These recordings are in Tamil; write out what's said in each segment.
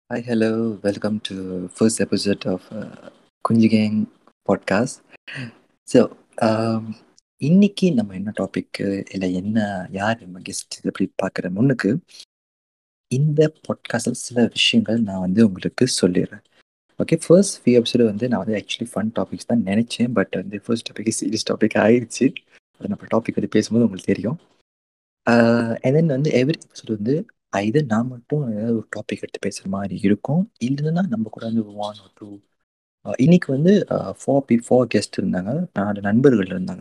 Hi, hello. Welcome to first episode of uh, Kunji Gang podcast. So இன்னைக்கு நம்ம என்ன டாபிக் இல்லை என்ன யார் நம்ம கெஸ்ட் எப்படி பார்க்குற முன்னுக்கு இந்த பாட்காஸ்டில் சில விஷயங்கள் நான் வந்து உங்களுக்கு சொல்லிடுறேன் ஓகே ஃபர்ஸ்ட் ஃபியூ எபிசோடு வந்து நான் வந்து ஆக்சுவலி ஃபன் டாபிக்ஸ் தான் நினச்சேன் பட் வந்து ஃபர்ஸ்ட் டாபிக் சீரியஸ் டாபிக் ஆயிடுச்சு அது நம்ம டாபிக் வந்து பேசும்போது உங்களுக்கு தெரியும் அண்ட் தென் வந்து எவ்ரி எபிசோடு வந்து இது நான் மட்டும் ஏதாவது ஒரு டாபிக் எடுத்து பேசுகிற மாதிரி இருக்கும் இல்லைன்னா நம்ம கூட வந்து ஒன் ஆர் டூ இன்னைக்கு வந்து ஃபோர் பி ஃபோர் கெஸ்ட் இருந்தாங்க நாலு நண்பர்கள் இருந்தாங்க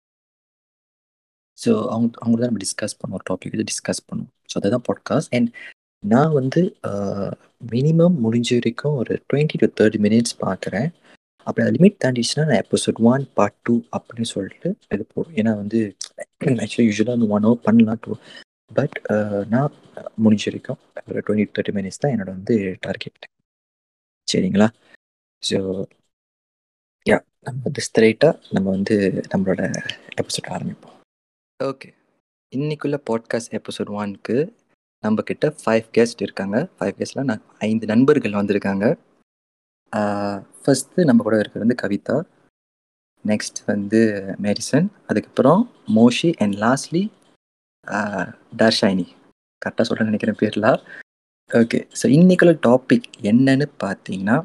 ஸோ அவங்க அவங்க தான் நம்ம டிஸ்கஸ் பண்ணுவோம் ஒரு டாபிக் வந்து டிஸ்கஸ் பண்ணுவோம் ஸோ அதுதான் பாட்காஸ்ட் அண்ட் நான் வந்து மினிமம் முடிஞ்ச வரைக்கும் ஒரு டுவெண்ட்டி டு தேர்ட்டி மினிட்ஸ் பார்க்குறேன் அப்படி அந்த லிமிட் தாண்டிச்சுன்னா நான் எபிசோட் ஒன் பார்ட் டூ அப்படின்னு சொல்லிட்டு இது போடுவேன் ஏன்னா வந்து ஆக்சுவலி யூஸ்வலாக வந்து ஒன் ஹவர் பண்ணலாம் டூ பட் நான் முடிஞ்ச வரைக்கும் ஒரு டுவெண்ட்டி தேர்ட்டி மினிட்ஸ் தான் என்னோட வந்து டார்கெட் சரிங்களா ஸோ யா நம்ம வந்து ஸ்ட்ரைட்டாக நம்ம வந்து நம்மளோட எபிசோட் ஆரம்பிப்போம் ஓகே இன்னைக்குள்ள பாட்காஸ்ட் எபிசோட் ஒன்க்கு நம்ம கிட்ட ஃபைவ் கெஸ்ட் இருக்காங்க ஃபைவ் கெஸ்ட்லாம் நான் ஐந்து நண்பர்கள் வந்திருக்காங்க ஃபஸ்ட்டு நம்ம கூட இருக்கிறது வந்து கவிதா நெக்ஸ்ட் வந்து மேரிசன் அதுக்கப்புறம் மோஷி அண்ட் லாஸ்ட்லி டார்ஷாயினி கரெக்டாக சொல்ல நினைக்கிறேன் பேர்லாம் ஓகே ஸோ இன்னைக்குள்ள டாபிக் என்னன்னு பார்த்தீங்கன்னா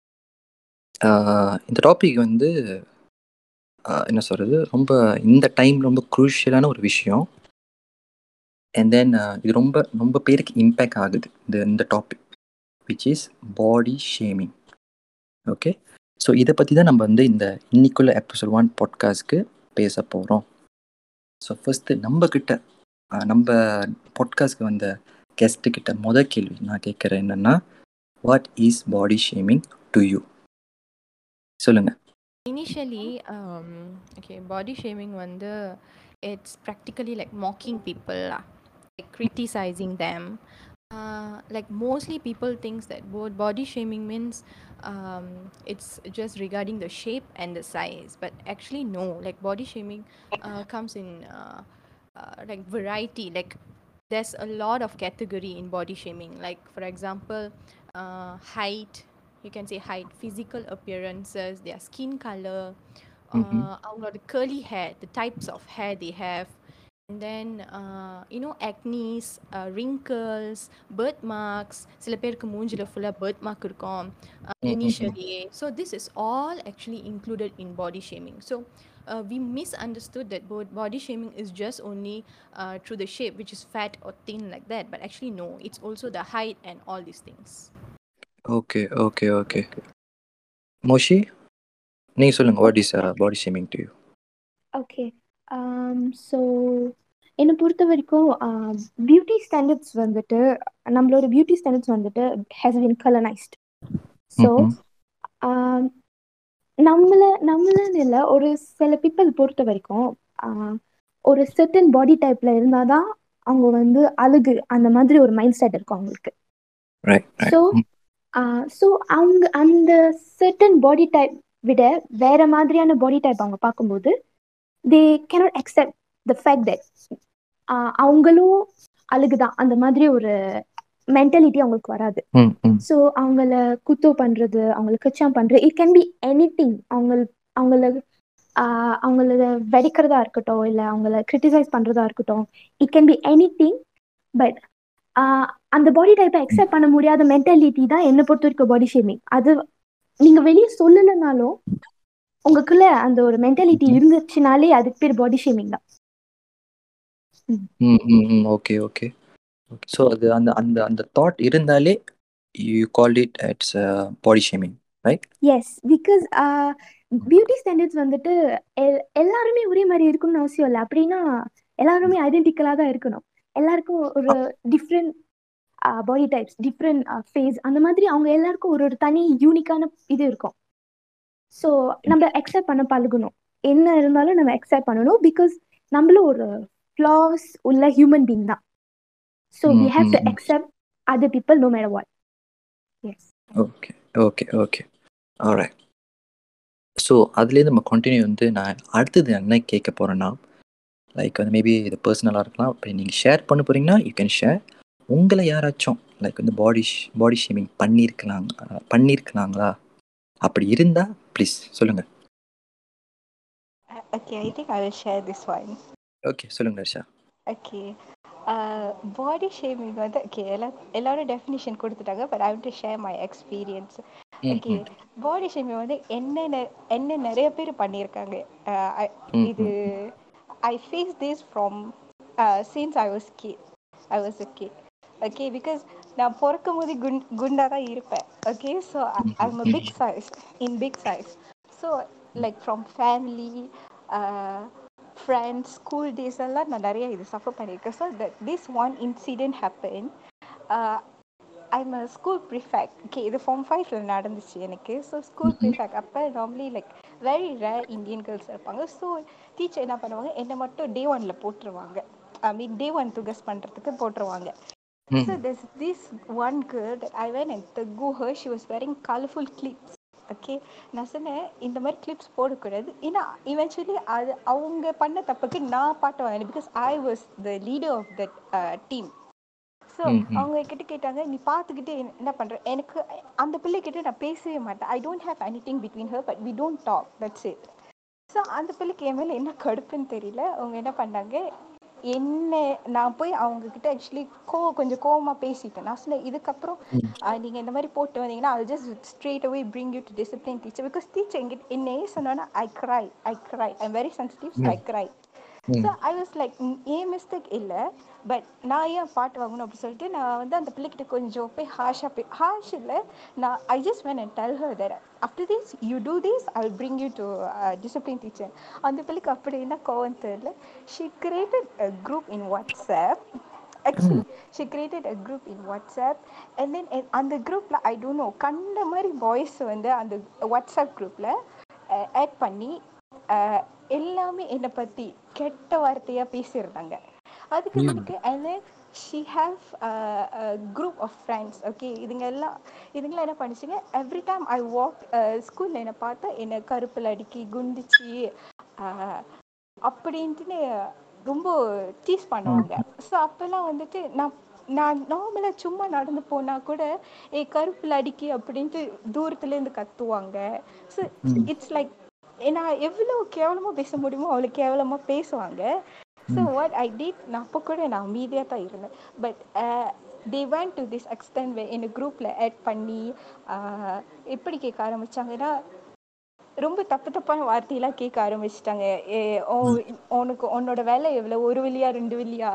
இந்த டாபிக் வந்து என்ன சொல்கிறது ரொம்ப இந்த டைம் ரொம்ப குரூஷியலான ஒரு விஷயம் அண்ட் தென் இது ரொம்ப ரொம்ப பேருக்கு இம்பேக்ட் ஆகுது இந்த இந்த topic which is body shaming okay so இதை பற்றி தான் நம்ம வந்து இந்த இன்னைக்குள்ள எபிசோட் ஒன் பாட்காஸ்ட்க்கு பேச போகிறோம் ஸோ ஃபஸ்ட்டு நம்ம கிட்ட நம்ம பாட்காஸ்ட்க்கு வந்த கெஸ்ட்டு கிட்ட முத கேள்வி நான் கேட்குறேன் என்னென்னா what is body shaming to you சொல்லுங்க இனிஷியலி ஓகே பாடி ஷேமிங் வந்து it's practically like mocking people like criticising them like mostly people things that body shaming means um, it's just regarding the shape and the size but actually no like body shaming uh, comes in uh, uh, like variety like there's a lot of category in body shaming like for example height you can say height physical appearances their skin color mm-hmm. uh, the curly hair the types of hair they have and then uh, you know acnes uh, wrinkles birthmarks சில பேருக்கு மூஞ்சில ஃபுல்லா birth mark இருக்கும் initially so this is all actually included in body shaming so uh, we misunderstood that body shaming is just only uh, through the shape which is fat or thin like that but actually no it's also the height and all these things okay okay okay Moshi நீங்கள் சொல்லுங்கள் what is body shaming to you okay so என்னை பொறுத்த வரைக்கும் பியூட்டி ஸ்டாண்டர்ட்ஸ் வந்துட்டு நம்மளோட பியூட்டி ஸ்டாண்டர்ட்ஸ் வந்துட்டு ஹேஸ் பின் கலனைஸ்ட் ஸோ நம்மளை நம்மளன்னு இல்லை ஒரு சில பீப்புள் பொறுத்த வரைக்கும் ஒரு செர்டன் பாடி டைப்ல இருந்தாதான் அவங்க வந்து அழகு அந்த மாதிரி ஒரு மைண்ட் செட் இருக்கும் அவங்களுக்கு ஸோ ஸோ அவங்க அந்த செர்டன் பாடி டைப் விட வேற மாதிரியான பாடி டைப் அவங்க பார்க்கும்போது they cannot accept the fact that அவங்களும் அழுகுதான் அந்த மாதிரி ஒரு மென்டாலிட்டி அவங்களுக்கு வராது ஸோ அவங்கள குத்தோ பண்றது அவங்கள கச்சாம் பண்றது it can be anything அவங்க அவங்கள அவங்கள வெடிக்கிறதா இருக்கட்டும் இல்லை அவங்கள கிரிட்டிசைஸ் பண்றதா இருக்கட்டும் it can be anything but அந்த பாடி டைப்பை அக்செப்ட் பண்ண முடியாத மென்டாலிட்டி தான் என்னை பொறுத்த வரைக்கும் பாடி ஷேமிங் அது நீங்க வெளியே சொல்லலைனாலும் உங்களுக்குள்ள அந்த ஒரு மென்டாலிட்டி இருந்துச்சுனாலே அதுக்கு பேர் பாடி ஷேமிங் தான் ஓகே ஓகே ஸோ அது அந்த அந்த அந்த தாட் இருந்தாலே you call it it's body shaming right yes because beauty standards வந்துட்டு எல்லாருமே ஒரே மாதிரி இருக்கணும்னு அவசியம் இல்லை அப்படின்னா எல்லாருமே ஐடென்டிக்கலாக தான் இருக்கணும் எல்லாருக்கும் ஒரு different body types different face அந்த மாதிரி அவங்க எல்லாருக்கும் ஒரு ஒரு தனி யூனிக்கான இது இருக்கும் ஸோ நம்ம அக்செப்ட் பண்ண பழகணும் என்ன இருந்தாலும் நம்ம அக்செப்ட் பண்ணணும் பிகாஸ் நம்மளும் ஒரு ஃப்ளாஸ் உள்ள ஹியூமன் பீங் தான் so we have to accept other people no matter what yes okay okay okay alright so அதுலேருந்து நம்ம கண்டினியூ வந்து நான் அடுத்தது என்ன கேட்க போகிறேன்னா லைக் வந்து மேபி இது பர்சனலாக இருக்கலாம் இப்போ நீங்கள் ஷேர் பண்ண போகிறீங்கன்னா யூ கேன் ஷேர் உங்களை யாராச்சும் லைக் வந்து பாடி பாடி ஷேமிங் பண்ணியிருக்கலாம் பண்ணியிருக்கலாங்களா அப்படி இருந்தா ப்ளீஸ் சொல்லுங்க Okay, I think I will share this one. Okay சொல்லுங்க ஹர்ஷா ஓகே பாடி ஷேமிங் வந்து ஓகே எல்லா எல்லாரும் டெஃபினிஷன் கொடுத்துட்டாங்க but I to share my experience hmm, okay hmm. Body shaming வந்து என்ன நெ- என்ன நிறைய பேர் பண்ணியிருக்காங்க Uh, I- ம், இது I face this from since I was கே I was a kid okay because நான் பிறக்கும் போது குண் குண்டாக தான் இருப்பேன் okay so I am big size in big size so like from family friends school days எல்லாம் நான் நிறைய இது சஃபர் பண்ணியிருக்கேன் so that this one incident happen I'm a school prefect okay இது ஃபார்ம் ஃபைவ்ல நடந்துச்சு எனக்கு ஸோ ஸ்கூல் ப்ரிஃபேக்ட் அப்போ normally like very rare Indian girls இருப்பாங்க ஸோ டீச்சர் என்ன பண்ணுவாங்க என்னை மட்டும் டே ஒன்ல போட்டுருவாங்க I mean day one to guess பண்ணுறதுக்கு போட்டுருவாங்க ம். So there's this one girl that I went and tegu her. She was wearing colorful clips. Okay நான் சொன்னேன் இந்த மாதிரி கிளிப்ஸ் போடக்கூடாது ஏன்னா இவென்ச்சுவலி அது அவங்க பண்ண தப்புக்கு நான் பாட்டு வாங்கினேன் because I was the leader of that team so hmm, hmm. அவங்க கிட்ட கேட்டாங்க நீ பார்த்துக்கிட்டு என்ன- என்ன பண்ற எனக்கு அந்த பிள்ளை கிட்ட நான் பேசவே மாட்டேன் I don't have anything between her but we don't talk that's it so அந்த பிள்ளைக்கு என் மேலே என்ன கடுப்புன்னு தெரியல அவங்க என்ன பண்ணாங்க என்ன நான் போய் அவங்க கிட்ட ஆக்சுவலி கோ கொஞ்சம் கோவமா பேசிட்டேன் நான் சொன்னேன் இதுக்கப்புறம் ஆஹ், நீங்க இந்த மாதிரி போட்டு வந்தீங்கன்னா I just straight away bring you to discipline teacher because teacher எங்கிட்ட என்னையே சொன்னோன்னா I cry I cry I very sensitive I cry so I was like ஏன் மிஸ்டேக் இல்லை பட் நான் ஏன் பாட்டு வாங்கணும் அப்படின்னு சொல்லிட்டு நான் வந்து அந்த பிள்ளைகிட்ட கொஞ்சம் போய் ஹாஷாக போய் ஹாஷ் இல்லை நான் I just went and tell her that after this you do this I will bring you to discipline teacher அந்த பிள்ளைக்கு அப்படி என்ன கோவம் தெரியல she created a group in WhatsApp actually she created a group in WhatsApp and then அந்த குரூப்பில் ஐ டோன்ட் நோ கண்ட மாதிரி பாய்ஸ் வந்து அந்த வாட்ஸ்அப் குரூப்பில் ஆட் பண்ணி அஹ், எல்லாமே என்னை பற்றி கெட்ட வார்த்தையாக பேசியிருந்தாங்க அதுக்கு பிறகு and then she have a group of friends okay இதுங்க எல்லாம் இதுங்களாம் என்ன பண்ணுச்சுங்க எவ்ரி டைம் ஐ வாக் ஸ்கூலில் என்னை பார்த்தா என்னை கருப்பில் அடிக்கி குண்டிச்சு அஹ், அப்படின்ட்டுன்னு ரொம்ப டீஸ் பண்ணுவாங்க ஸோ அப்போல்லாம் வந்துட்டு நான் நான் நார்மலாக சும்மா நடந்து போனால் கூட ஏ கருப்பில் அடிக்கி அப்படின்ட்டு தூரத்துலேருந்து கத்துவாங்க ஸோ இட்ஸ் லைக் நான் எவ்வளோ கேவலமாக பேச முடியுமோ அவ்வளோ கேவலமாக பேசுவாங்க ஸோ வாட் ஐ டிட் நான் அப்போ கூட நான் அமைதியாக தான் இருந்தேன் but they went to this extent என்னை குரூப்பில் ஆட் பண்ணி uh, எப்படி கேட்க ஆரம்பிச்சாங்கன்னா ரொம்ப தப்பு தப்பான வார்த்தையெல்லாம் கேட்க ஆரம்பிச்சிட்டாங்க உனக்கு உன்னோட வேலை எவ்வளோ ஒரு வழியா ரெண்டு வழியா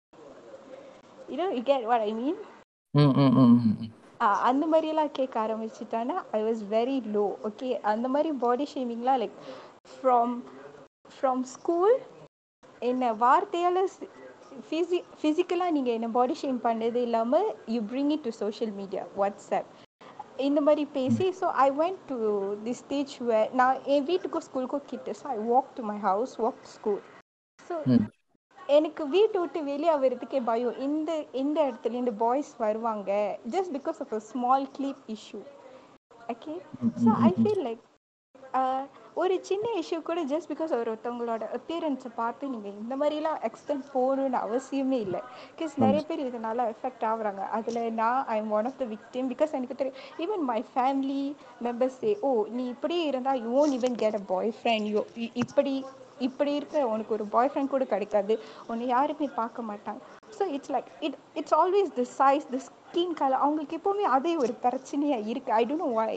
you you get what I mean hmm ம் ம் ம் ம். அந்த மாதிரியெல்லாம் கேட்க ஆரம்பிச்சிட்டானா I was very low okay அந்த மாதிரி பாடி ஷேமிங்லாம் லைக் ஃப்ரம் ஃப்ரம் ஸ்கூல் என்ன வார்த்தையால் ஃபிசி ஃபிசிக்கலாக நீங்கள் என்ன பாடி ஷேம் பண்ணது இல்லாமல் you bring it to social media WhatsApp இந்த மாதிரி பேசி so I went to the stage way நான் என் வீட்டுக்கும் ஸ்கூலுக்கும் கிட்ட so I walk to my house walk school so hmm. எனக்கு வீட்டை விட்டு வெளியே வரதுக்கே பயம் இந்த இந்த இடத்துல இந்த பாய்ஸ் வருவாங்க just because of a small clip issue okay so I feel like ஒரு சின்ன இஷ்யூ கூட ஜஸ்ட் பிகாஸ் ஒருத்தவங்களோட அப்பியரன்ஸை பார்த்து நீங்கள் இந்த மாதிரிலாம் எக்ஸ்டென்ட் போகணுன்னு அவசியமே இல்லை பிகாஸ் நிறைய பேர் இதனால எஃபெக்ட் ஆகுறாங்க அதில் நான் I am one of the victim because எனக்கு தெரியும் even my family members say oh நீ இப்படியே இருந்தால் you won't even get a boyfriend you இப்படி இப்படி இருக்க உனக்கு ஒரு பாய் ஃப்ரெண்ட் கூட கிடைக்காது உன்னை யாருமே பார்க்க மாட்டாங்க so it's like it it's always the size the skin colour அவங்களுக்கு எப்போவுமே அதே ஒரு பிரச்சனையாக இருக்குது ஐ டோன்ட் நோ வாய்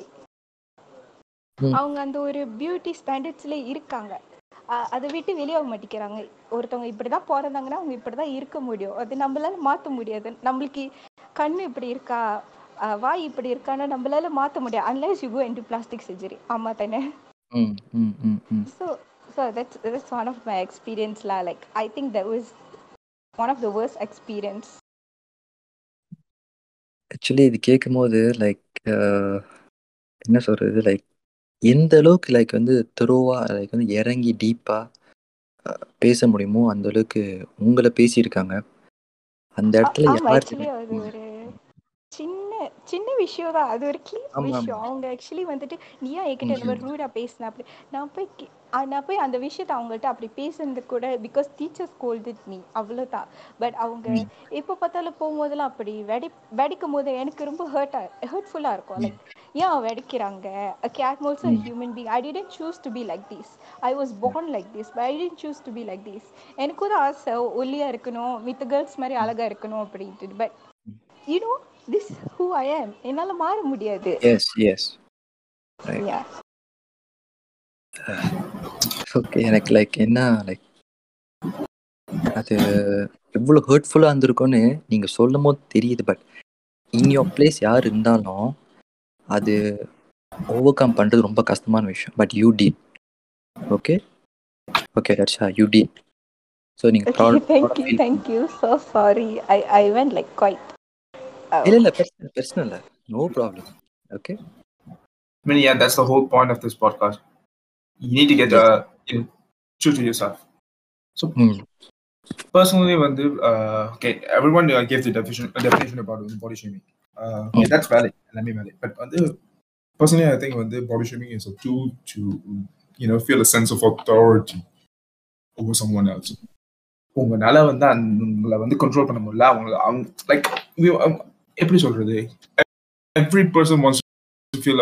ம். அவங்க அந்த ஒரு பியூட்டி ஸ்டாண்டர்ட்ஸ்ல இருக்காங்க அ- அதை விட்டு வெளியே ஆக மாட்டேங்கிறாங்க ஒருத்தவங்க இப்படி தான் பிறந்தாங்கன்னா அவங்க இப்படி தான் இருக்க முடியும் அது நம்மளால மாற்ற முடியாது நம்மளுக்கு கண்ணு இப்படி இருக்கா அ, வாய் இப்படி இருக்கான்னு நம்மளால மாற்ற முடியாது unless you go into plastic surgery ஆமாம் தானே ம் ம் ம் ம் so so that's that's one of my எக்ஸ்பீரியன்ஸ்லா like I think that was one of the worst experience actually இது கேட்கும்போது லைக் என்ன சொல்றது லைக் எந்த அளவுக்கு லைக் வந்து தெருவா லைக் வந்து இறங்கி டீப்பா பேச முடியுமோ அந்த அளவுக்கு உங்களை பேசியிருக்காங்க அந்த இடத்துல ஆமா யார் ஆக்சுவலி அது ஒரு சின்ன சின்ன விஷயம் தான் அது ஒரு கிளீன் ஆமா, விஷயம் ஆமா. அவங்க ஆக்சுவலி வந்துட்டு நீயா என்கிட்ட இந்த மாதிரி ம். ரூடா பேசின அப்படி நான் போய் கே- ஆ, நான் போய் அந்த விஷயத்த அவங்கள்ட்ட அப்படி பேசுனது கூட பிகாஸ் டீச்சர் ஸ்கோல்டட் மீ அவ்வளோதான் பட் அவங்க ம். எப்போ பார்த்தாலும் போகும்போதெல்லாம் அப்படி வெடி வெடிக்கும் போது எனக்கு ரொம்ப ஹர்ட் ஹர்ட்ஃபுல்லாக இருக்கும் லைக் ஏன் அவன் வெடிக்கிறாங்க okay I'm also hmm. Human being I didn't choose to be like this I was born like this but I didn't choose to be like this எனக்கும் தான் ஆசை ஒல்லியாக இருக்கணும் மித்த கேர்ள்ஸ் மாதிரி அழகாக இருக்கணும் அப்படின்ட்டு but you know this who I am என்னால் மாற முடியாது yes yes right yeah okay எனக்கு லைக் என்ன லைக் அது எவ்வளோ ஹர்ட்ஃபுல்லாக இருந்திருக்கும்னு நீங்கள் சொல்லும் போது தெரியுது பட் இன் யோர் பிளேஸ் யார் இருந்தாலும் அது ஓவர் கம் பண்ணுறது ரொம்ப கஷ்டமான விஷயம் but you did okay okay that's a you did so நீங்கள் Okay, problem thank you, thank you. So sorry. I, I went like quite. Uh, இல்லை இல்லை பிரச்சனை பிரச்சனை இல்லை no problem okay I mean, yeah, that's the whole point of this podcast. You need to get uh, you know, true to yourself. So ம் personally, when the uh, okay, everyone uh, gave the definition a definition about the body shaming. Uh, okay, Mm. that's valid. Let me valid. But when the personally, I think when the body shaming is a tool to you know feel a sense of authority over someone else. உங்களால வந்து அந்த- உங்களை வந்து கண்ட்ரோல் பண்ண முடியல அவங்கள அவங்க லைக் எப்படி சொல்றது every person wants to feel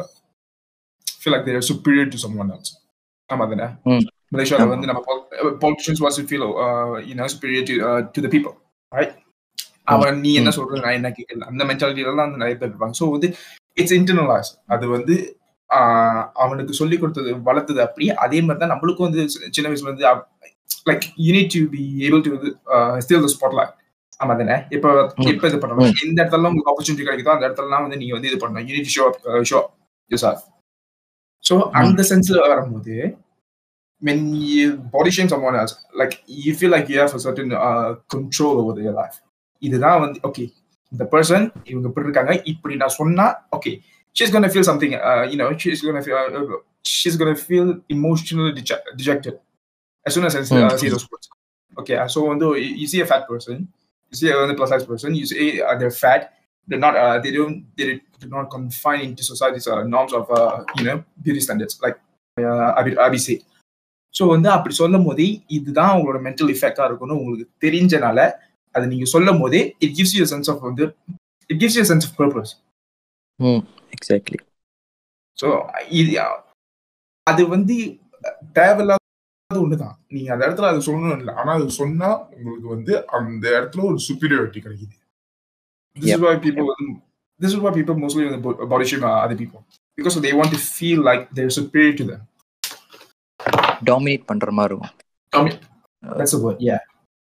feel like their superior to someone else ஆமா தானே ம். மலேசியாவில் ஆமா. வந்து நம்ம politicians wants to feel uh, you know superior to uh, to the people right அவன் நீ என்ன சொல்றது நான் என்ன கேட்கல அந்த மென்டாலிட்டியில தான் வந்து நிறைய பேர் இருப்பாங்க ஸோ வந்து இட்ஸ் இன்டர்னலைஸ் அது வந்து ஆஹ், அவனுக்கு சொல்லி கொடுத்தது வளர்த்தது அப்படி அதே மாதிரி தான் நம்மளுக்கும் வந்து சி- சின்ன வயசுல வந்து like you need to be able to steal the spotlight ஆமா தானே இப்போ ம். இப்போ இது பண்ணணும் எந்த இடத்துல உங்களுக்கு ஆப்பர்ச்சுனிட்டி கிடைக்குதோ அந்த இடத்துலலாம் வந்து நீங்க வந்து இது பண்ணணும் you need show show you sir so அந்த சென்ஸ்ல வரும்போது when you body shame someone else, like you feel like you have a certain uh, control over their life. இதுதான் வந்து ஓகே இந்த பர்சன் இவங்க இப்படி இருக்காங்க இப்படி நான் சொன்னா okay she's gonna feel something uh, you know she's gonna feel uh, she's gonna feel emotionally deject- dejected as soon as I uh, Mm. see those words okay so when you, you see a fat person you see a plus size person you say uh, they're fat they're not uh, they don't they do not confine into society's uh, norms of uh, you know beauty standards like uh, Abi, Abi said so வந்து அப்படி சொல்லும் போதே இதுதான் உங்களோட மென்டல் இஃபெக்டா இருக்கும்னு உங்களுக்கு தெரிஞ்சனால அது நீங்க சொல்லும் போதே it gives you sense of வந்து it gives you sense of purpose hmm exactly so இது அது வந்து தேவையில்லாத ஒண்ணுதான் நீங்க அந்த இடத்துல அது சொல்லணும் இல்லை ஆனா அது சொன்னா உங்களுக்கு வந்து அந்த இடத்துல ஒரு சுப்பீரியாரிட்டி கிடைக்குது This is Yep. why people this is why people mostly in the bo- body shame uh, other people because they want to feel like they're superior to them. Dominate பண்ணுற மாதிரி இருக்கும் I mean, that's the word. Yeah.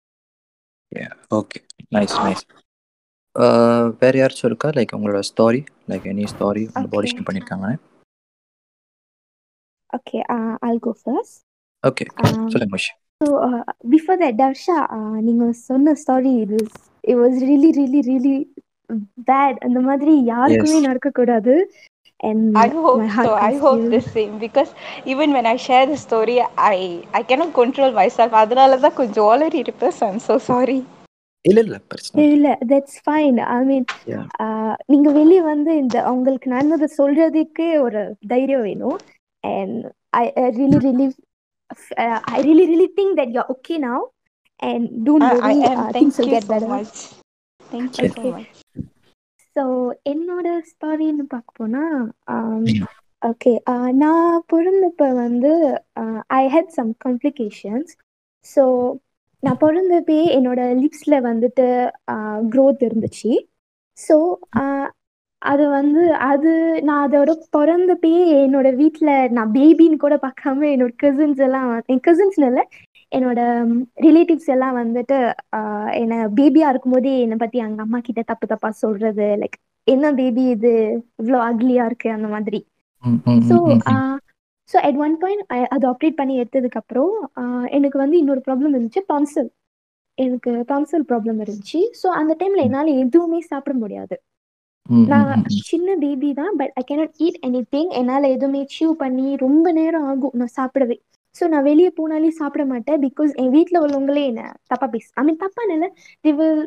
Okay nice nice வேற யாராச்சும் இருக்கா லைக் உங்களோட ஸ்டாரி லைக் எனி ஸ்டாரி உங்க பாடி Okay. ஷேம் பண்ணியிருக்காங்க Okay, uh, I'll go first. Okay Um, சொல்லுங்க முஷ் So uh, before that, Darsha, uh, நீங்க சொன்ன story it was it was really really really bad. அந்த மாதிரி யாருக்குமே Yes. நடக்க கூடாது. And I hope my heart so. I goes hope to you. the same because even when I share the story, I I cannot control myself. அதனால தான் கொஞ்சம் already இருப்பேன். So I'm so sorry. இல்ல இல்ல பிரச்சனை இல்ல. இல்ல that's fine I mean Yeah. நீங்க வெளிய வந்து இந்த உங்களுக்கு நடந்ததை சொல்றதுக்கு ஒரு தைரியம் வேணும் and I really really I really really think that you okay now and don't I, I worry am. Thank things will you get so better much. Thank you so Okay. much. So என்னோட ஸ்டாரின்னு பார்க்க போனா Mm. ஓகே நான் பிறந்தப்ப வந்து I had some complications so நான் பிறந்தப்பே என்னோட லிப்ஸில் வந்துட்டு க்ரோத் இருந்துச்சு ஸோ அது வந்து அது நான் அதோட பிறந்தப்பயே என்னோட வீட்டில் நான் பேபின்னு கூட பார்க்காம என்னோட கசின்ஸ் எல்லாம் என் கசின்ஸ்னு இல்லை என்னோட ரிலேட்டிவ்ஸ் எல்லாம் வந்துட்டு ஆஹ் என்னை பேபியா இருக்கும்போதே என்னை பத்தி அவங்க அம்மா கிட்ட தப்பு தப்பா சொல்றது லைக் என்ன பேபி இது இவ்வளோ அக்லியா இருக்கு அந்த மாதிரி ம், ம், ஸோ ம், ம், ம். ஸோ அட் ஒன் பாயிண்ட் அது ஆப்ரேட் பண்ணி எடுத்ததுக்கு அப்புறம் ஆஹ் எனக்கு வந்து இன்னொரு ப்ராப்ளம் இருந்துச்சு டான்சல் எனக்கு டான்சல் ப்ராப்ளம் இருந்துச்சு ஸோ அந்த டைம்ல என்னால் எதுவுமே சாப்பிட முடியாது ம், ம், நான் ம், ம். சின்ன பேபி தான் but I cannot eat anything என்னால் எதுவுமே சீவ் பண்ணி ரொம்ப நேரம் ஆகும் நான் சாப்பிடவே ஸோ நான் வெளியே போனாலே சாப்பிட மாட்டேன் பிகாஸ் என் வீட்டில் உள்ளவங்களே என்ன தப்பா பேச ஐ மீன் தப்பா இல்லை தி வில்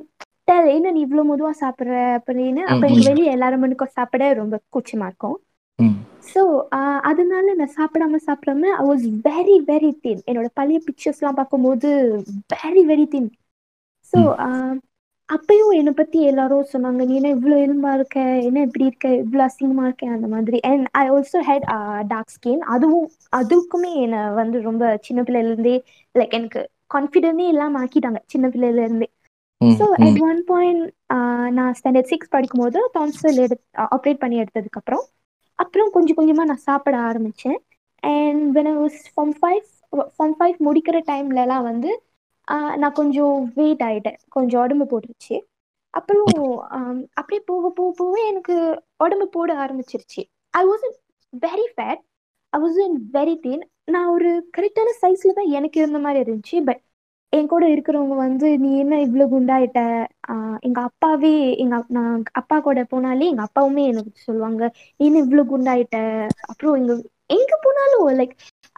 டெல் என்ன நீ இவ்வளவு மெதுவா சாப்பிடுற அப்படின்னு அப்ப ம், எனக்கு ம். வெளியே எல்லாரும் மணிக்கும் சாப்பிட ரொம்ப கூச்சமா இருக்கும் ம். ஸோ அதனால நான் சாப்பிடாம சாப்பிடாம I was very very thin என்னோட பழைய பிக்சர்ஸ்லாம் பார்க்கும்போது வெரி வெரி தின் ஸோ அப்பயும் என்னை பத்தி எல்லாரும் சொன்னாங்க நீ என்ன இவ்வளோ எலும்பா இருக்க என்ன இப்படி இருக்க இவ்வளோ அசிங்கமா இருக்க அந்த மாதிரி and I also had dark skin அதுவும் அதுக்குமே என்னை வந்து ரொம்ப சின்ன பிள்ளையில இருந்தே லைக் எனக்கு கான்ஃபிடென்டே இல்லாம ஆக்கிட்டாங்க சின்ன பிள்ளையில இருந்தே hmm, so hmm. At one point நான் ஸ்டாண்டர்ட் சிக்ஸ் படிக்கும்போது டான்சல் எடுத்து ஆப்ரேட் பண்ணி எடுத்ததுக்கு அப்புறம் அப்புறம் கொஞ்சம் கொஞ்சமா நான் சாப்பிட ஆரம்பிச்சேன் and when was form five form five முடிக்கிற டைம்லலாம் வந்து ஆஹ் நான் கொஞ்சம் வெயிட் ஆயிட்டேன் கொஞ்சம் உடம்பு போட்டுருச்சு அப்புறம் ஆம், அப்படியே போக போக போக எனக்கு உடம்பு போட ஆரம்பிச்சிருச்சு I was very fat I was very thin நான் ஒரு கரெக்டான சைஸ்ல தான் எனக்கு இருந்த மாதிரி இருந்துச்சு பட் என் கூட இருக்கிறவங்க வந்து நீ என்ன இவ்வளோ குண்டாயிட்ட ஆஹ் எங்க அப்பாவே எங்க அப்- நான் அப்பா கூட போனாலே எங்க அப்பாவுமே எனக்கு சொல்லுவாங்க நீ என்ன இவ்வளோ குண்டாயிட்ட அப்புறம் எங்க எங்க போனாலும் லைக்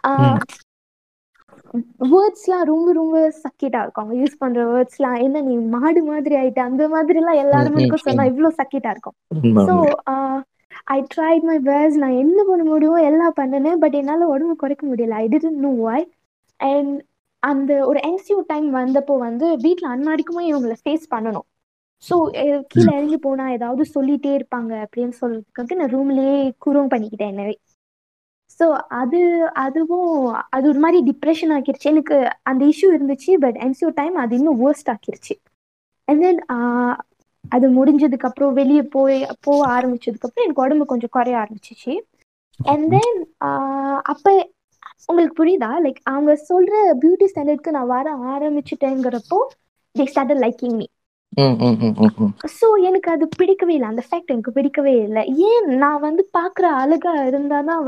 வேர்ட்ஸ்லாம் ரொம்ப ரொம்ப சக்கிட்டா இருக்கும் அவங்க யூஸ் பண்ற வேர்ட்ஸ்லாம் என்ன நீ மாடு மாதிரி ஆயிட்ட அந்த மாதிரிலாம் எல்லாரும் ம், இருக்கும் சொன்னா ம். இவ்வளோ சக்கிட்டா இருக்கும் உண்மை, ஸோ உண்மை. ஐ ட்ரைட் மை பெஸ்ட் நான் என்ன பண்ண முடியுமோ எல்லாம் பண்ணினேன் பட் என்னால் உடம்பு குறைக்க முடியல I didn't know why and அந்த ஒரு என்சியூ டைம் வந்தப்போ வந்து வீட்டில் அன்னாடிக்குமே இவங்களை ஃபேஸ் பண்ணணும் ஸோ கீழே இறங்கி போனா ஏதாவது சொல்லிட்டே இருப்பாங்க அப்படின்னு சொல்றதுக்காக நான் ரூம்லயே குரோம் பண்ணிக்கிட்டேன் என்னவே ஸோ அது அதுவும் அது ஒரு மாதிரி டிப்ரெஷன் ஆக்கிருச்சு எனக்கு அந்த இஷ்யூ இருந்துச்சு பட் என்சியூ டைம் அது இன்னும் worst ஆக்கிருச்சு அண்ட் தென் அது முடிஞ்சதுக்கு அப்புறம் வெளியே போய் போக ஆரம்பிச்சதுக்கு அப்புறம் எனக்கு உடம்பு கொஞ்சம் குறைய ஆரம்பிச்சிச்சு அண்ட் தென் அப்போ உங்களுக்கு புரியுதா லைக் அவங்க சொல்ற பியூட்டி ஸ்டாண்டர்ட்க்கு நான் வர ஆரம்பிச்சுட்டேங்கிறப்போ they started liking me hmm, ம், ம், ம், ம். ஸோ எனக்கு அது பிடிக்கவே இல்லை அந்த ஃபேக்ட் எனக்கு பிடிக்கவே இல்லை ஏன் நான் வந்து பார்க்குற அழகா இருந்தாதான்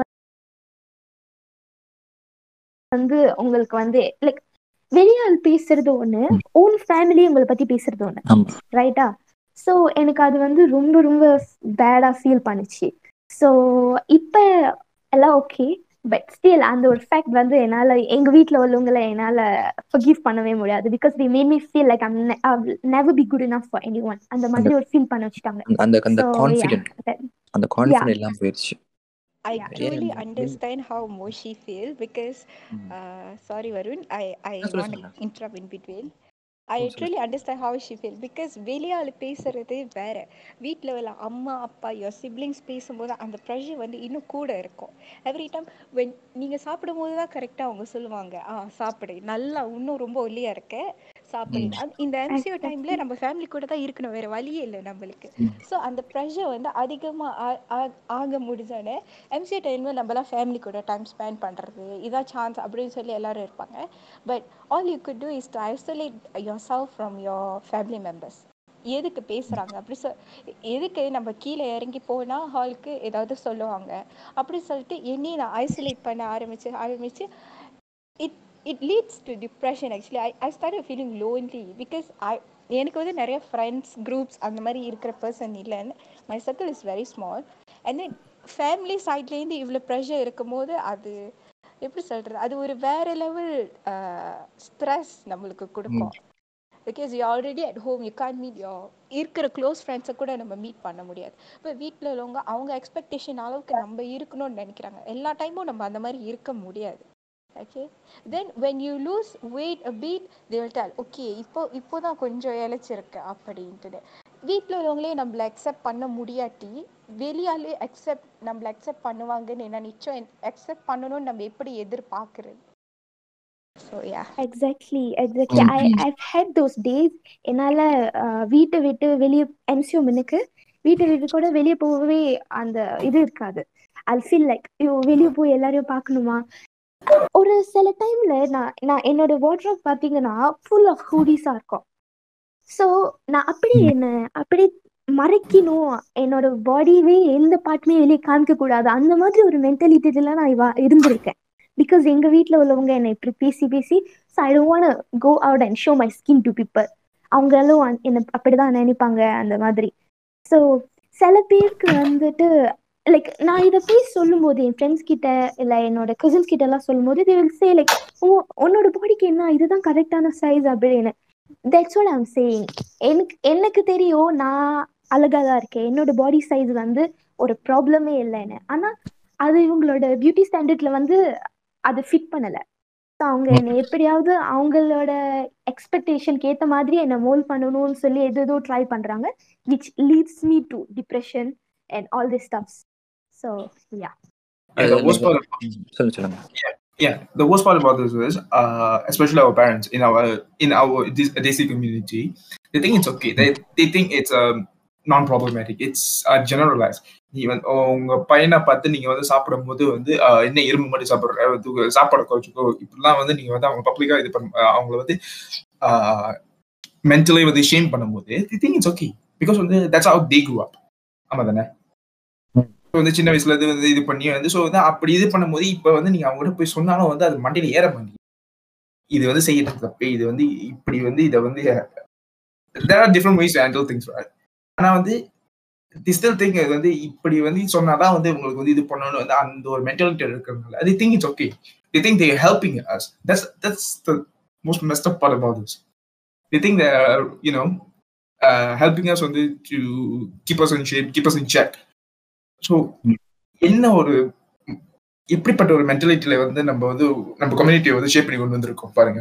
வந்து உங்களுக்கு வந்து லைக் வெளியால் பேசுறது ஒண்ணு ஓன் ஃபேமிலி உங்களை பத்தி பேசுறது ஒண்ணு ஆமா. ரைட்டா ஸோ எனக்கு அது வந்து ரொம்ப ரொம்ப பேடா ஃபீல் பண்ணுச்சு ஸோ இப்போ எல்லாம் ஓகே பட் ஸ்டில் அந்த ஒரு ஃபேக்ட் வந்து என்னால எங்க வீட்ல உள்ளவங்களை என்னால forgive பண்ணவே முடியாது because they made me feel like I'm ne- I'll never be good enough for anyone அந்த மாதிரி ஒரு ஃபீல் பண்ண வச்சுட்டாங்க அந்த- அந்த அந்த So, yeah, கான்ஃபிடென்ட் that- அந்த கான்ஃபிடென்ட் எல்லாம் போயிடுச்சு I Yeah. truly Yeah. understand how Moshi feel because Mm. uh, sorry Varun, I, I Ah, sorry, want sorry. to interrupt in between. I Oh, sorry. truly understand how she feel because வெளியாள் பேசுறது வேற வீட்டில் உள்ள அம்மா அப்பா யோர் சிப்ளிங்ஸ் பேசும்போது அந்த ப்ரெஷர் வந்து இன்னும் கூட இருக்கும் எவ்ரி டைம் வென் நீங்கள் சாப்பிடும் போது தான் கரெக்டாக அவங்க சொல்லுவாங்க ஆ சாப்பிடு நல்லா இன்னும் ரொம்ப ஒல்லியாக இருக்க சாப்பிடு Mm. அது- இந்த எம்சிஓ Exactly. டைமில் நம்ம ஃபேமிலி கூட தான் இருக்கணும் வேறு வழியே இல்லை நம்மளுக்கு Mm. ஸோ அந்த ப்ரெஷர் வந்து அதிகமாக ஆக முடிஞ்சோடனே எம்சிஏ டைமில் நம்மலாம் ஃபேமிலி கூட டைம் ஸ்பெண்ட் பண்ணுறது இதான் சான்ஸ் அப்படின்னு சொல்லி எல்லாரும் இருப்பாங்க but all you could do is to isolate yourself from your family members எதுக்கு பேசுகிறாங்க அப்படி சொ எதுக்கு நம்ம கீழே இறங்கி போனால் ஹாலுக்கு ஏதாவது சொல்லுவாங்க அப்படி சொல்லிட்டு என்னையும் நான் ஐசோலேட் பண்ண ஆரம்பிச்சு ஆரம்பிச்சு it it leads to depression actually I I start feeling lonely because I எனக்கு வந்து நிறைய ஃப்ரெண்ட்ஸ் குரூப்ஸ் அந்த மாதிரி இருக்கிற பர்சன் இல்லைன்னு my circle is very small and then family சைட்லேருந்து இவ்வளோ ப்ரெஷர் இருக்கும்போது அது எப்படி சொல்கிறது அது ஒரு வேற லெவல் ஸ்ட்ரெஸ் நம்மளுக்கு கொடுக்கும் because you already at home you can't meet your இருக்கிற க்ளோஸ் ஃப்ரெண்ட்ஸை கூட நம்ம மீட் பண்ண முடியாது இப்போ வீட்டில் உள்ளவங்க அவங்க எக்ஸ்பெக்டேஷன் அளவுக்கு நம்ம இருக்கணும்னு நினைக்கிறாங்க எல்லா டைமும் நம்ம அந்த மாதிரி இருக்க முடியாது okay then when you lose weight a bit they will tell okay இப்போ இப்போ தான் கொஞ்சம் இழைச்சிருக்கு அப்படின்ட்டு வீட்டில் உள்ளவங்களே நம்மளை அக்செப்ட் பண்ண முடியாட்டி வெளியாலே அக்செப்ட் நம்மளை அக்செப்ட் பண்ணுவாங்கன்னு என்ன நிச்சயம் அக்செப்ட் பண்ணணும்னு நம்ம எப்படி எதிர்பார்க்குறது so yeah exactly exactly I I've had those days என்னால் வீட்டை விட்டு வெளியே எம்சிஓ மின்னுக்கு வீட்டை விட்டு கூட வெளியே போகவே அந்த இது இருக்காது ஐ ஃபீல் லைக் ஐயோ வெளியே போய் எல்லாரையும் பார்க்கணுமா ஒரு சில டைம்ல நான் நான் என்னோட வாட்ரோப் பார்த்தீங்கன்னா ஃபுல் ஆஃப் ஹூடிஸாக இருக்கும் ஸோ நான் அப்படி என்ன அப்படி மறைக்கணும் என்னோட பாடியவே எந்த பார்ட்டுமே வெளியே காமிக்க கூடாது அந்த மாதிரி ஒரு மென்டாலிட்டில நான் இவா இருந்திருக்கேன் பிகாஸ் எங்க வீட்டில் உள்ளவங்க என்னை இப்படி பேசி பேசி so I don't go out and show my skin to people அவங்களும் என்னை அப்படிதான் நினைப்பாங்க அந்த மாதிரி ஸோ சில பேருக்கு வந்துட்டு லைக் நான் இதை போய் சொல்லும்போது என் ஃப்ரெண்ட்ஸ் கிட்ட இல்லை என்னோட கசின்ஸ் கிட்ட எல்லாம் சொல்லும்போது தே வில் சே லைக் உன்னோட பாடிக்கு என்ன இதுதான் கரெக்டான சைஸ் அப்படின்னு தட்ஸ் வாட் ஐம் சேயிங் எனக்கு எனக்கு தெரியும் நான் அழகா தான் இருக்கேன் என்னோட பாடி சைஸ் வந்து ஒரு ப்ராப்ளமே இல்லைன்னு ஆனா அது இவங்களோட பியூட்டி ஸ்டாண்டர்ட்ல வந்து அது ஃபிட் பண்ணல ஸோ அவங்க என்னை எப்படியாவது அவங்களோட எக்ஸ்பெக்டேஷனுக்கு ஏற்ற மாதிரி என்னை மோல் பண்ணணும்னு சொல்லி எது எதோ ட்ரை பண்றாங்க which leads me to depression and all this stuffs so yeah Yeah, the worst part ம், சொல்லுங்க சொல்லுங்க yeah the worst part about this is uh especially our parents in our in our this desi community they think it's okay they they think it's um non-problematic it's uh, generalized நீ வந்து உங்க பையனை பார்த்து நீங்க வந்து சாப்பிடும் போது வந்து uh, என்ன எறும்பு மட்டும் சாப்பிடுற தூக்கு சாப்பாடு குறைச்சிக்கோ இப்படிலாம் வந்து நீங்க வந்து அவங்க பப்ளிக்கா இது பண்ண uh, அவங்கள வந்து மென்டலி வந்து ஷேம் பண்ணும்போது they think it's okay because வந்து that's how they grew up ஆமா தானே ம். So வந்து சின்ன வயசுல இருந்து வந்து இது பண்ணி வந்து ஸோ வந்து அப்படி இது பண்ணும்போது இப்போ வந்து நீங்க அவங்க கூட போய் சொன்னாலும் வந்து அது மண்டையில ஏற மாட்டேங்குது இது வந்து செய்யறது தப்பு இது வந்து இப்படி வந்து இதை வந்து there are different ways to handle things right ஆனா வந்து தி ஸ்டில் திங்க் இது வந்து இப்படி வந்து சொன்னாதான் வந்து உங்களுக்கு வந்து இது பண்ணணும்னு வந்து அந்த ஒரு மென்டாலிட்டி இருக்கிறதுனால அது think it's okay they think they helping us that's that's the most messed up part about this they think they you know helping us வந்து to keep us in shape keep us in check so என்ன ஒரு எப்படிப்பட்ட ஒரு மென்டாலிட்டியில வந்து நம்ம வந்து நம்ம கம்யூனிட்டியை வந்து ஷேப் பண்ணி கொண்டு வந்திருக்கோம் பாருங்க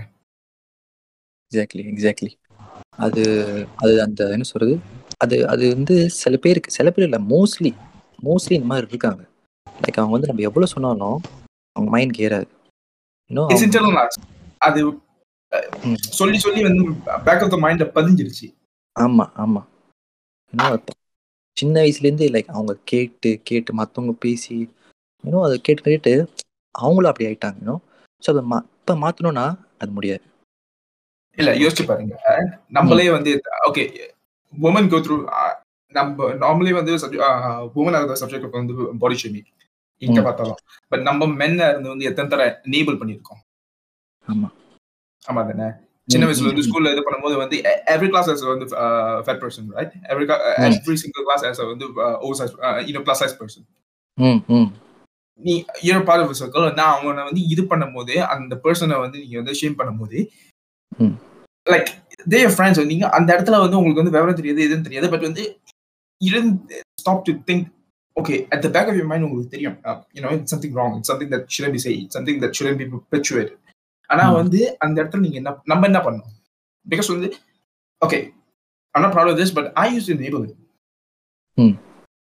எக்ஸாக்ட்லி எக்ஸாக்ட்லி அது அது அந்த என்ன சொல்றது அது அது வந்து சில பேருக்கு சில பேர் இல்லை மோஸ்ட்லி மோஸ்ட்லி இந்த மாதிரி இருக்காங்க லைக் அவங்க வந்து நம்ம எவ்வளோ சொன்னாலும் அவங்க மைண்ட் ஏறாது இன்னும் இட்ஸ் இன்டர்னல் அது ம். சொல்லி சொல்லி வந்து பேக் ஆஃப் த மைண்ட்ல பதிஞ்சிருச்சு ஆமா ஆமா இன்னும் சின்ன வயசுலேருந்து லைக் அவங்க கேட்டு கேட்டு மற்றவங்க பேசி இன்னும் அதை கேட்டு கேட்டு அவங்களும் அப்படி ஆயிட்டாங்க இன்னும் ஸோ அதை மா இப்போ மாற்றணும்னா அது முடியாது இல்ல யோசிச்சு பாருங்க நம்மளே வந்து ஓகே உமன் கோ த்ரூ நம்ம நார்மலி வந்து உமன் ஆர் சப்ஜெக்ட் வந்து பாடி ஷேமிங் இங்க ம். பார்த்தாலும் பட் நம்ம மென்ன இருந்து வந்து எத்தனை தடவை எனேபிள் பண்ணியிருக்கோம் ஆமா ஆமா தானே சின்ன ம், வயசுல வந்து ம், ஸ்கூல்ல இது பண்ணும்போது வந்து எவ்ரி கிளாஸ் ஹஸ் வந்து fat person right every every single class has வந்து ஓவர் சைஸ் இன்னும் plus size person hmm hmm நீ யூர் பார்ட் ஆஃப் சர்க்கிள் வந்து அவனை வந்து இது பண்ணும்போது அந்த பர்சனை வந்து நீங்க வந்து ஷேம் பண்ணும்போது ம். லைக் தே ஃப்ரெண்ட்ஸ் நீங்க அந்த இடத்துல வந்து உங்களுக்கு வந்து விவரம் தெரியாது எதுவும் தெரியாது பட் வந்து இருந்து stop to think okay at the back of your mind உங்களுக்கு தெரியும் you know it's something wrong it's something that shouldn't be say something that shouldn't be perpetuated ஆனா ம். வந்து அந்த இடத்துல நீங்க என்ன நம்ம என்ன பண்ணணும் பிகாஸ் வந்து okay I'm not proud of this, but I used to enable it. Hmm.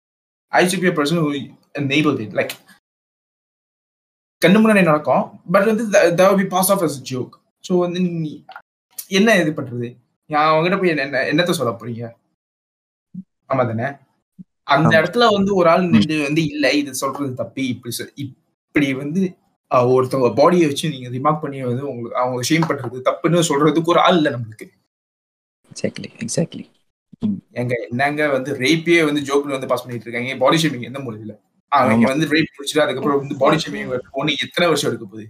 I used to be a person who enabled it. Like, கண்ணு முன்னாடி நடக்கும் பட் வந்து that would be passed off as a joke. So வந்து நீ என்ன இது பண்றது நான் அவங்ககிட்ட போய் என்ன என்ன- என்னத்த சொல்ல போறீங்க ஆமா தானே அந்த ஆமா. இடத்துல வந்து ஒரு ஆள் நின்று வந்து இல்ல இது சொல்றது தப்பு இப்படி சொ- இப்படி வந்து அஹ், ஒருத்தவங்க பாடியை வச்சு நீங்க ரிமார்க் பண்ணி வந்து உங்களுக்கு அவங்க ஷேம் பண்றது தப்புன்னு சொல்றதுக்கு ஒரு ஆள் இல்லை நம்மளுக்கு எக்ஸாக்ட்லி எக்ஸாக்ட்லி எங்க என்னங்க வந்து ரேப்பே வந்து ஜோக்ல வந்து பாஸ் பண்ணிட்டு இருக்காங்க பாடி ஷேமிங் எந்த மொழியில அவங்க ஆமா. வந்து ரேப் முடிச்சுட்டு அதுக்கப்புறம் வந்து பாடி ஷேமிங் ஒண்ணு எத்தனை வருஷம் எடுக்க போகுது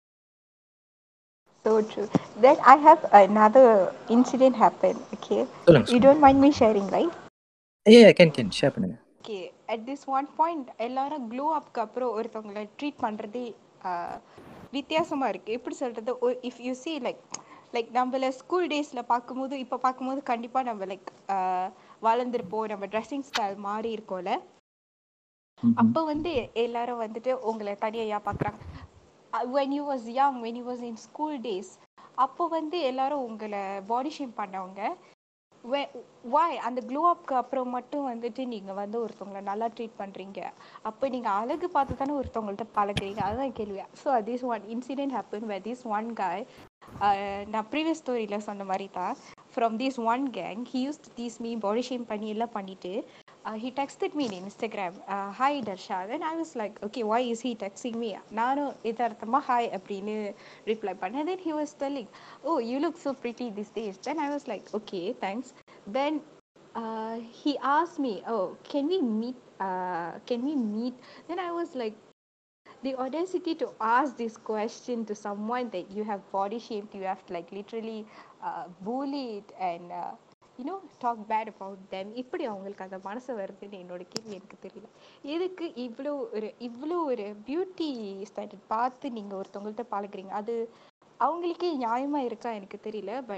So true. Then I have another incident happen. Okay, சொல்லுங்க you don't mind me sharing, right? Uh can can share பண்ணுங்க okay at this one point எல்லாரும் க்ளோ அப்க்கு அப்புறம் ஒருத்தவங்களை ட்ரீட் பண்ணுறதே வித்தியாசமாக இருக்குது எப்படி சொல்கிறது if you see like like நம்மள ஸ்கூல் டேஸில் பார்க்கும்போது இப்போ பார்க்கும்போது கண்டிப்பாக நம்ம லைக் வளர்ந்துருப்போம் நம்ம ட்ரெஸ்ஸிங் ஸ்டைல் மாறி இருக்கோம்ல ம்ஹும். அப்போ வந்து எல்லாரும் வந்துட்டு உங்களை தனியாக பார்க்குறாங்க when you was young when you was in school days அப்போ வந்து எல்லாரும் உங்களை பாடி ஷேம் பண்ணவங்க வாய் அந்த க்ளோ அப்க்கு அப்புறம் மட்டும் வந்துட்டு நீங்கள் வந்து ஒருத்தவங்களை நல்லா ட்ரீட் பண்ணுறீங்க அப்போ நீங்கள் அழகு பார்த்து தானே ஒருத்தவங்கள்ட்ட பழகுறீங்க அதுதான் கேள்வியா so this one incident happen with this one guy நான் ப்ரீவியஸ் ஸ்டோரியில் சொன்ன மாதிரி தான் from this one gang he use these me body shame பண்ணி எல்லாம் பண்ணிட்டு uh, he texted me in Instagram, uh, hi Darsha. Then I was like, okay, why is he texting me? நானும் இதார்த்தமா hi அப்படின்னு reply பண்ணேன். Then he was telling, oh, you look so pretty these days. Then I was like, okay, thanks. Then uh, he asked me, oh, can we meet? Uh, can we meet? Then I was like, the audacity to ask this question to someone that you have body shamed, you have like literally uh, bullied and uh, you know talk bad about them இப்படி அவங்களுக்கு அந்த மனசு வருதுன்னு என்னோட கேள்வி எனக்கு தெரியல எதுக்கு இவ்வளோ ஒரு இவ்வளோ ஒரு பியூட்டி ஸ்டாண்டர்ட் பார்த்து நீங்கள் ஒருத்தவங்கள்ட்ட பழகுறீங்க அது அவங்களுக்கே நியாயமா இருக்கா எனக்கு தெரியல பட்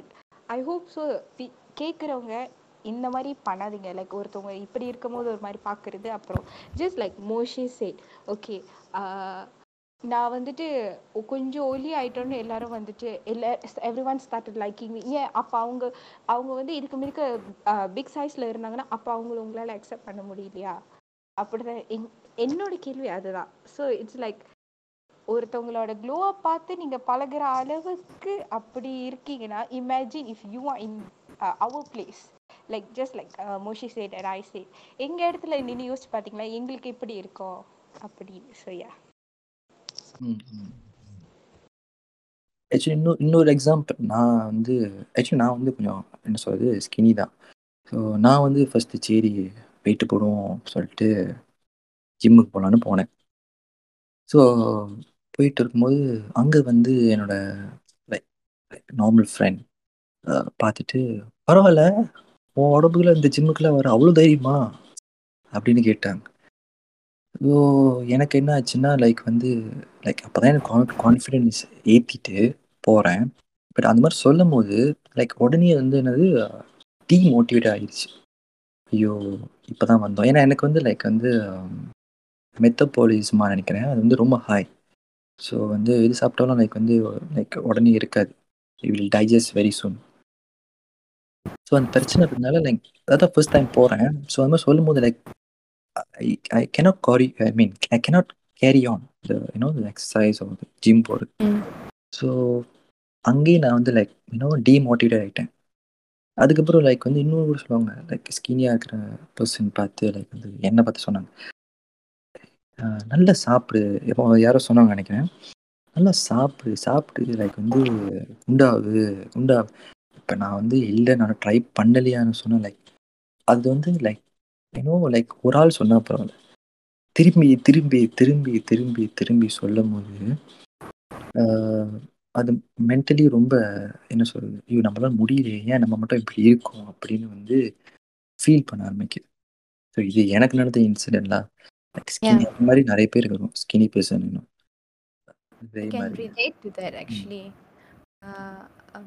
ஐ ஹோப் ஸோ கேட்குறவங்க இந்த மாதிரி பண்ணாதீங்க லைக் ஒருத்தவங்க இப்படி இருக்கும்போது ஒரு மாதிரி பார்க்குறது அப்புறம் just like Moshi said okay நான் வந்துட்டு ஒ- கொஞ்சம் ஒலி ஆயிட்டோன்னு எல்லாரும் வந்துட்டு எல்லா எவ்ரி ஒன் ஸ்டார்டட் லைக்கிங் ஏன் அப்போ அவங்க அவங்க வந்து இதுக்கு மிக்க பிக் சைஸில் இருந்தாங்கன்னா அப்போ அவங்கள உங்களால் அக்செப்ட் பண்ண முடியலையா அப்படிதான் என் என்னோட கேள்வி அதுதான் ஸோ இட்ஸ் லைக் ஒருத்தவங்களோட க்ளோவை பார்த்து நீங்க பழகுற அளவுக்கு அப்படி இருக்கீங்கன்னா imagine if you are in our place like just like Moshi said and I said எங்க இடத்துல நின்று யோசிச்சு பார்த்தீங்களா எங்களுக்கு எப்படி இருக்கும் அப்படின்னு ஸோ ஆக்சுவலி இன்னும் இன்னொரு எக்ஸாம்பிள் நான் வந்து ஆக்சுவலி நான் வந்து கொஞ்சம் என்ன சொல்கிறது ஸ்கினி தான் ஸோ நான் வந்து ஃபஸ்ட்டு சரி வெயிட்டு போடுவோம் சொல்லிட்டு ஜிம்முக்கு போகலான்னு போனேன் ஸோ போயிட்டு இருக்கும்போது அங்கே வந்து என்னோட லைக் நார்மல் ஃப்ரெண்ட் பார்த்துட்டு பரவாயில்ல உன் உடம்புக்குள்ள இந்த ஜிம்முக்குலாம் வர அவ்வளோ தைரியமா அப்படின்னு கேட்டாங்க ஸோ எனக்கு என்ன ஆச்சுன்னா லைக் வந்து லைக் அப்போ தான் எனக்கு கான்ஃபிடென்ஸ் ஏற்றிட்டு போகிறேன் பட் அந்த மாதிரி சொல்லும் போது லைக் உடனே வந்து என்னது டீ மோட்டிவேட் ஆகிடுச்சு ஐயோ இப்போ தான் வந்தோம் ஏன்னா எனக்கு வந்து லைக் வந்து மெத்தபோலிசமாக நினைக்கிறேன் அது வந்து ரொம்ப ஹாய் ஸோ வந்து எது சாப்பிட்டாலும் லைக் வந்து லைக் உடனே இருக்காது you will digest very soon so அந்த பிரச்சனை இருக்கிறதுனால லைக் அதான் ஃபர்ஸ்ட் டைம் போகிறேன் ஸோ அந்த மாதிரி சொல்லும் போது like I I cannot carry I mean I cannot carry on the you know the exercise or the gym போகிறது ம். ஸோ அங்கேயும் நான் வந்து லைக் யூனோ டீமோட்டிவேட் ஆகிட்டேன் அதுக்கப்புறம் லைக் வந்து இன்னொரு கூட சொல்லுவாங்க லைக் ஸ்கினியாக இருக்கிற பர்சன் பார்த்து லைக் வந்து என்னை பார்த்து சொன்னாங்க "ஆஹ் நல்லா சாப்பிடு எப்போ யாரோ சொன்னாங்க நினைக்கிறேன் நல்லா சாப்பிடு சாப்பிட்டு லைக் வந்து குண்டாவு குண்டாவு இப்போ நான் வந்து இல்லை நான் ட்ரை பண்ணலையான்னு சொன்னேன் லைக் அது வந்து லைக் ஏன்னோ லைக் ஒரு ஆள் சொன்னா பரவாயில்ல திரும்பி திரும்பி திரும்பி திரும்பி திரும்பி சொல்லும் போது ஆஹ் அது மென்டலி ரொம்ப என்ன சொல்றது ஐயோ நம்மளால முடியலையே ஏன் நம்ம மட்டும் இப்படி இருக்கோம் அப்படின்னு வந்து ஃபீல் பண்ண ஆரம்பிக்குது ஸோ இது எனக்கு நடந்த இன்சிடென்ட்லாம் லைக் ஸ்கினி அந்த மாதிரி நிறைய பேர் வரும் ஸ்கினி பர்சன் இன்னும் இதே I can மாதிரி relate to that actually. Uh, um,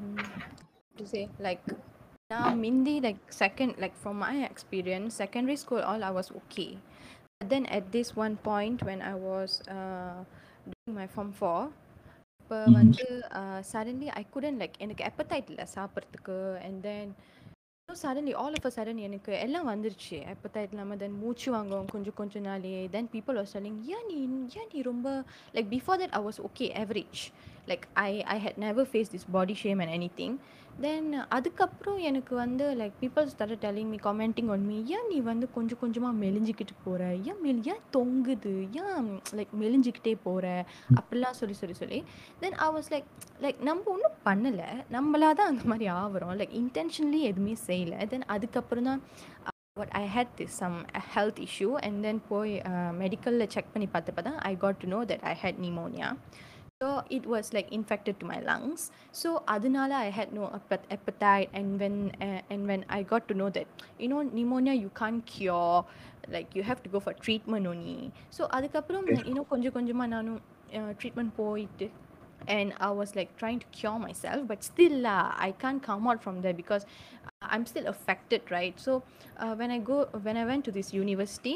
to say like now Mindy like second like from my experience secondary school all I was okay. But then at this one point when I was uh, doing my form four, இப்போ Mhm. வந்து சடன்லி ஐ couldn't லைக் எனக்கு appetite இல்லை சாப்பிட்றதுக்கு and then suddenly all of a sudden எனக்கு எல்லாம் வந்துருச்சு appetite இல்லாமல் தென் மூச்சு வாங்கும் கொஞ்சம் கொஞ்ச நாளே தென் பீப்புள் வாஸ் telling ஏன் நீ ஏன் நீ ரொம்ப like before that I was okay average like I I had never face this body shame and any thing then அதுக்கப்புறம் எனக்கு வந்து like people start telling me commenting on me ஏன் நீ வந்து கொஞ்சம் கொஞ்சமாக மெலிஞ்சிக்கிட்டு போகிற ஏன் மெல் ஏன் தொங்குது ஏன் லைக் மெலிஞ்சிக்கிட்டே போகிற அப்படிலாம் சொல்லி சொல்லி சொல்லி then I was like like நம்ம ஒன்றும் பண்ணலை நம்மளா தான் அந்த மாதிரி ஆகிறோம் லைக் இன்டென்ஷன்லி எதுவுமே செய்யலை தென் அதுக்கப்புறம் தான் what I had this some a health issue and then போய் மெடிக்கலில் செக் பண்ணி பார்த்தப்ப தான் ஐ got to know that I had pneumonia so it was like infected to my lungs so அதனால I had no appet- appetite and when uh, and when I got to know that you know pneumonia you can't cure like you have to go for treatment only so அதுக்கப்புறம் Okay. you know கொஞ்சம் கொஞ்சமாக நானும் ட்ரீட்மெண்ட் போயிட்டு and I was like trying to cure myself, but still lah, I can't come out from there because I'm still affected, right? So uh, when I go, when I went to this university,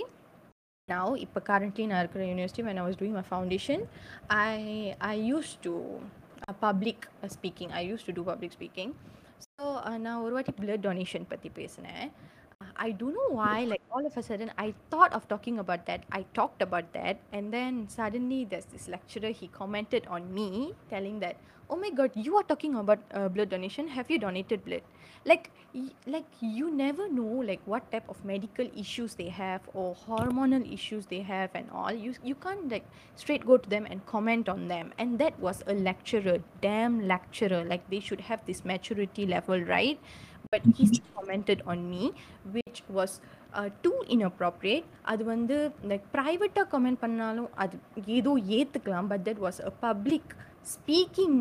now இப்போ currently நான் இருக்கிற university when I was doing my foundation, I I used to uh, public uh, speaking. I used to do public speaking. So uh, நான் ஒரு வாட்டி blood donation பற்றி பேசினேன் I don't know why, like all of a sudden, I thought of talking about that. I talked about that, and then suddenly there's this lecturer. He commented on me, telling that, "Oh my God, you are talking about uh, blood donation. Have you donated blood?" Like, y- like you never know, like what type of medical issues they have or hormonal issues they have and all. You you can't like straight go to them and comment on them. And that was a lecturer, damn lecturer. Like they should have this maturity level, right? But he still commented on me, which was uh, too inappropriate. அது வந்து லைக் ப்ரைவேட்டாக கமெண்ட் பண்ணாலும் அது ஏதோ ஏற்றுக்கலாம் but that was a public speaking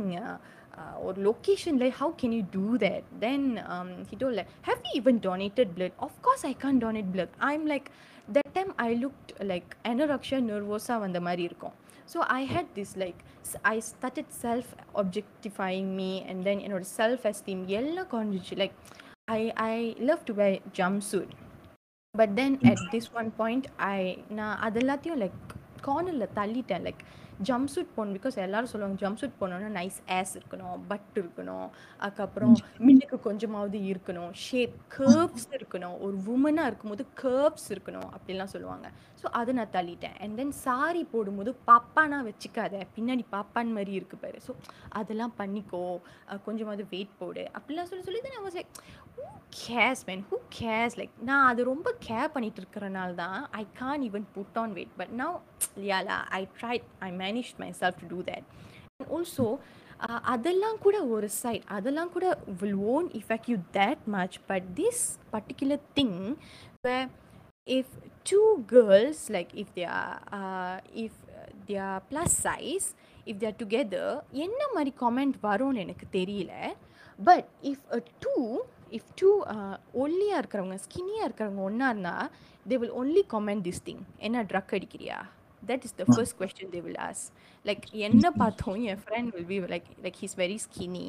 ஒரு லொக்கேஷனில் how can you do that then he told like have you even donated blood of course I can donate blood I am like that time I looked like எனரக்ஷா நர்வோஸாக வந்த மாதிரி இருக்கும் so I had this like I started self objectifying me and then என்னோட செல்ஃப் எஸ்டீம் எல்லாம் குறைஞ்சிச்சு like I I love to wear jumpsuit but then at this one point I நான் அது எல்லாத்தையும் லைக் கார்னரில் தள்ளிட்டேன் லைக் ஜம்ப் சூட் போகணும் பிகாஸ் எல்லாரும் சொல்லுவாங்க ஜம்ப் சூட் போனோன்னா நைஸ் ஆஸ் இருக்கணும் பட் இருக்கணும் அதுக்கப்புறம் மின்னுக்கு கொஞ்சமாவது இருக்கணும் ஷேப் கர்வ்ஸ் இருக்கணும் ஒரு உமனாக இருக்கும்போது கர்வ்ஸ் இருக்கணும் அப்படிலாம் சொல்லுவாங்க ஸோ அதை நான் தள்ளிட்டேன் அண்ட் தென் சாரி போடும்போது பாப்பானா வச்சுக்காத பின்னாடி பாப்பான் மாதிரி இருக்கு பாரு ஸோ அதெல்லாம் பண்ணிக்கோ அஹ் கொஞ்சமாவது வெயிட் போடு அப்படிலாம் சொல்லி சொல்லி தான் நான் like who cares man who cares like நான் அது ரொம்ப கேர் பண்ணிட்டு இருக்கிறனால தான் I can't even put on weight but now லியாலா I try I manage my self to do that also அதெல்லாம் கூட ஒரு சைட் அதெல்லாம் கூட will own affect you that much but this particular thing where if two girls like if they are uh, if they are plus size if they are together என்ன மாதிரி comment வரும்னு எனக்கு தெரியல but if a two if two ஒல்லியாக இருக்கிறவங்க ஸ்கின்னியாக இருக்கிறவங்க ஒன்றா இருந்தால் they will only comment this thing என்ன ட்ரக் அடிக்கிறியா that is the first question they will ask like என்ன பார்த்தோம் என் friend will be like like he's very skinny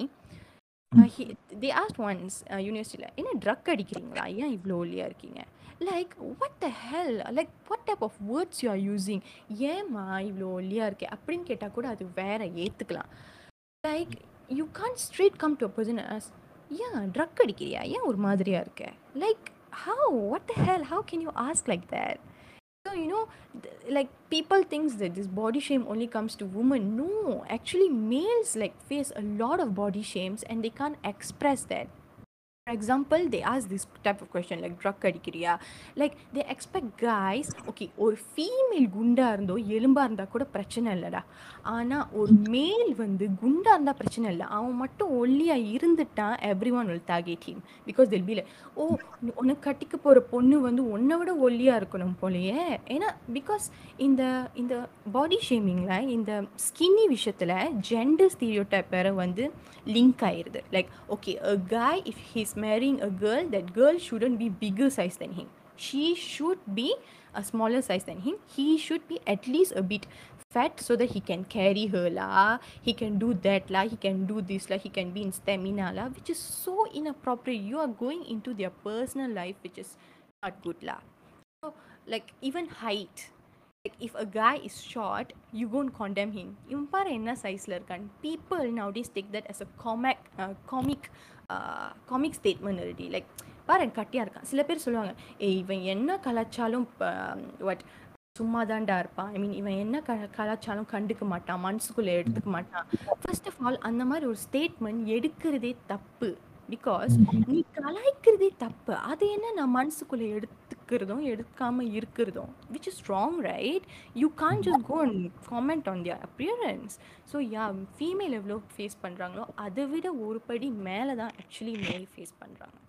he they asked once uh, யூனிவர்சிட்டியில் என்ன ட்ரக் அடிக்கிறீங்களா ஏன் இவ்வளோ ஒல்லியாக இருக்கீங்க like what the hell like what type of words you are using ஏம்மா இவ்வளோ ஒல்லியாக இருக்கே அப்படின்னு கேட்டால் கூட அது வேற ஏற்றுக்கலாம் like you can't straight come to a person as ஏன் ட்ரக் அடிக்கிறியா ஏன் ஒரு மாதிரியாக இருக்க like how what the hell how can you ask like that So you know, th- like people thinks that this body shame only comes to women. No, actually males like face a lot of body shames and they can't express that. For example, they ask this type of question like drug அடிக்கிறியா like they expect guys okay ஒரு ஃபீமேல் குண்டா இருந்தோ எலும்பா இருந்தா கூட பிரச்சனை இல்லடா ஆனா ஒரு மேல் வந்து குண்டா இருந்தா பிரச்சனை இல்லை அவன் மட்டும் ஒல்லியா இருந்துட்டான் every one will target him because they'll be like oh உன- உனக்கு கட்டிக்க போற பொண்ணு வந்து உன்னை விட ஒல்லியா இருக்கணும் போலயே ஏன்னா பிகாஸ் இந்த இந்த பாடி ஷேமிங்ல இந்த ஸ்கின்னி விஷயத்துல ஜெண்டர் ஸ்டீரியோடைப் வேற வந்து லிங்க் ஆயிருது like okay a guy if he's marrying a girl that girl shouldn't be figure size then him she should be a smaller size than him he should be at least a bit fat so that he can carry her la he can do that la he can do this la he can be in stamina la which is so inappropriate you are going into their personal life which is not good la so like even height like if a guy is short you won't condemn him இவன் பாரு என்ன சைஸில் இருக்கான் people nowadays take that as a comic uh, comic uh, comic statement already like பாரு கட்டியாக இருக்கான் சில பேர் சொல்லுவாங்க ஏய் இவன் என்ன கலாச்சாலும் வாட் சும்மா தான்டா இருப்பான் ஐ மீன் இவன் என்ன க கலாச்சாரம் கண்டுக்க மாட்டான் மனசுக்குள்ளே எடுத்துக்க மாட்டான் ஃபர்ஸ்ட் ஆஃப் ஆல் அந்த மாதிரி ஒரு ஸ்டேட்மெண்ட் எடுக்கிறதே தப்பு பிகாஸ் நீ கலாய்க்கிறதே தப்பு அது என்ன நான் மனசுக்குள்ளே எடுத்துக்கிறதும் எடுக்காம இருக்கிறதும் which is strong right you can't just go and comment on their appearance so yeah female எவ்வளோ ஃபேஸ் பண்ணுறாங்களோ அதை விட ஒரு படி மேலே தான் ஆக்சுவலி மேல் ஃபேஸ் பண்ணுறாங்க